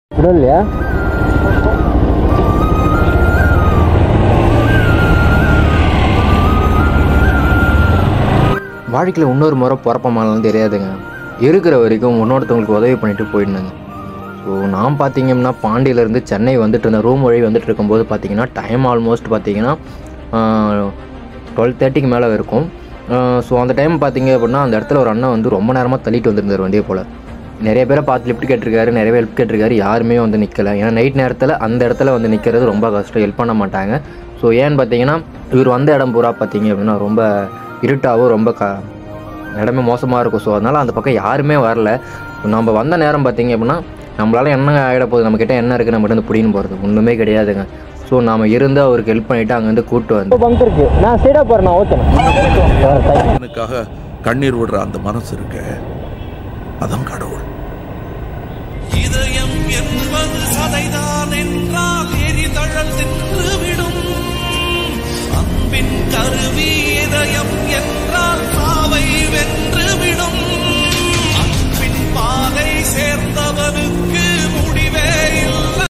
விடலையா வாழ்க்கையில் இன்னொரு முறை பிறப்பமாலாம் தெரியாதுங்க இருக்கிற வரைக்கும் இன்னொருத்தவங்களுக்கு உதவி பண்ணிட்டு போயிடணுங்க ஸோ நான் பார்த்தீங்கன்னா பாண்டியிலேருந்து சென்னை வந்துட்டு இருந்தேன் ரூம் வழி வந்துட்டு இருக்கும்போது பார்த்தீங்கன்னா டைம் ஆல்மோஸ்ட் பார்த்தீங்கன்னா டுவெல் தேர்ட்டிக்கு மேலே இருக்கும் ஸோ அந்த டைம் பார்த்தீங்க அப்படின்னா அந்த இடத்துல ஒரு அண்ணன் வந்து ரொம்ப நேரமாக தள்ளிட்டு வந்திருந்தார் வண்டியை போல் நிறைய பேரை பார்த்து லிஃப்ட் கேட்டிருக்காரு நிறைய பேர் ஹெல்ப் கேட்டிருக்காரு யாருமே வந்து நிற்கல ஏன்னா நைட் நேரத்தில் அந்த இடத்துல வந்து நிற்கிறது ரொம்ப கஷ்டம் ஹெல்ப் பண்ண மாட்டாங்க ஸோ ஏன்னு பார்த்தீங்கன்னா இவர் வந்த இடம் பூரா பார்த்தீங்க அப்படின்னா ரொம்ப இருட்டாகவும் ரொம்ப க இடமே மோசமாக இருக்கும் ஸோ அதனால் அந்த பக்கம் யாருமே வரல நம்ம வந்த நேரம் பார்த்தீங்க அப்படின்னா நம்மளால என்ன ஆகிட போகுது நம்மக்கிட்ட என்ன இருக்குது நம்ம வந்து பிடின்னு போகிறது ஒன்றுமே கிடையாதுங்க ஸோ நாம் இருந்து அவருக்கு ஹெல்ப் பண்ணிவிட்டு அங்கேருந்து கூப்பிட்டு வந்து பங்க் இருக்கு நான் சைடாக போகிறேன் நான் ஓகேண்ணா எனக்காக கண்ணீர் விடுற அந்த மனசு இருக்க அதான் கடவுள்